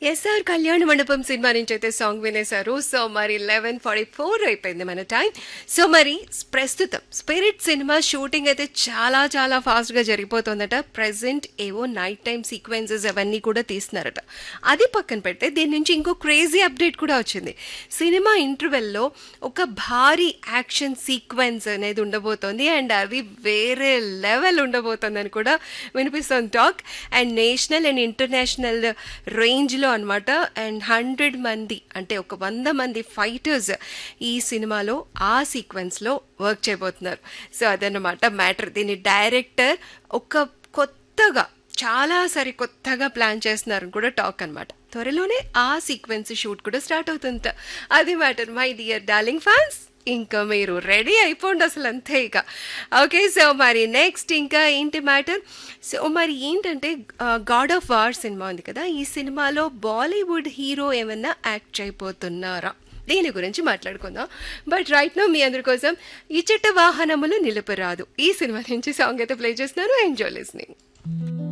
SR కళ్యాణ మండపం సినిమా నుంచి అయితే సాంగ్ వినేశారు సో మరి లెవెన్ ఫార్టీ ఫోర్ అయిపోయింది మన టైం సో మరి ప్రస్తుతం స్పిరిట్ సినిమా షూటింగ్ అయితే చాలా చాలా ఫాస్ట్గా జరిగిపోతుందట ప్రెసెంట్ ఏవో నైట్ టైం సీక్వెన్సెస్ అవన్నీ కూడా తీస్తున్నారట అది పక్కన పెడితే దీని నుంచి ఇంకో క్రేజీ అప్డేట్ కూడా వచ్చింది సినిమా ఇంటర్వెల్లో ఒక భారీ యాక్షన్ సీక్వెన్స్ అనేది ఉండబోతోంది అండ్ అది వేరే లెవెల్ ఉండబోతోందని కూడా వినిపిస్తుంది talk and national and international రేంజ్లో అనమాట అండ్ హండ్రెడ్ మంది అంటే ఒక వంద మంది ఫైటర్స్ ఈ సినిమాలో ఆ సీక్వెన్స్లో వర్క్ చేయబోతున్నారు సో అదన్నమాట మ్యాటర్ దీని డైరెక్టర్ ఒక కొత్తగా చాలా సరి కొత్తగా ప్లాన్ చేస్తున్నారని కూడా టాక్ అనమాట త్వరలోనే ఆ సీక్వెన్స్ షూట్ కూడా స్టార్ట్ అవుతుంది అది matter my dear darling fans ఇంకా మీరు రెడీ అయిపోండి అసలు అంతే ఇక ఓకే సో మరి నెక్స్ట్ ఇంకా ఏంటి మ్యాటర్ సో మరి ఏంటంటే గాడ్ ఆఫ్ వార్ సినిమా ఉంది కదా ఈ సినిమాలో బాలీవుడ్ హీరో ఏమన్నా యాక్ట్ చేయబోతున్నారా దీని గురించి మాట్లాడుకుందాం బట్ రైట్ నో మీ అందరి కోసం ఇచ్చట వాహనములు నిలుపరాదు ఈ సినిమా నుంచి సాంగ్ అయితే ప్లే చేస్తున్నాను ఎంజాయ్ లిస్నింగ్